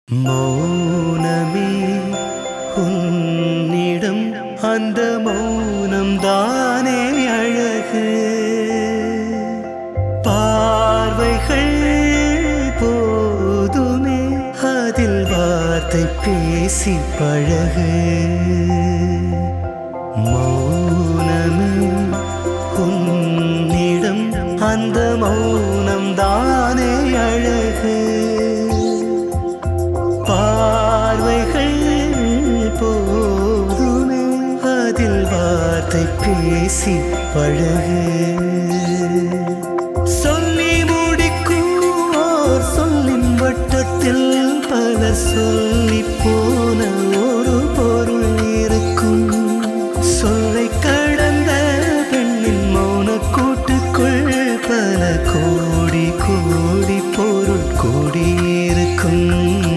மௌனமே உன்னிடம் அந்த மௌனம் தானே அழகு பார்வைகள் போதுமே அதில் வார்த்தை பேசி பழகு மௌனமே உன்னிடம் அந்த மௌனம் தானே அழகு பார்வைகள் போதுமே அதில் வார்த்தை பேசி பழகு சொல்லி முடிக்கும் ஓர் சொல்லின் வட்டத்தில் பலர் சொல்லி போன ஒரு பொருள் இருக்கும் சொல்லை கடந்த பெண்ணின் மௌன கூட்டுக்குள் பல கோடி கோடி பொருள் கூடியிருக்கும்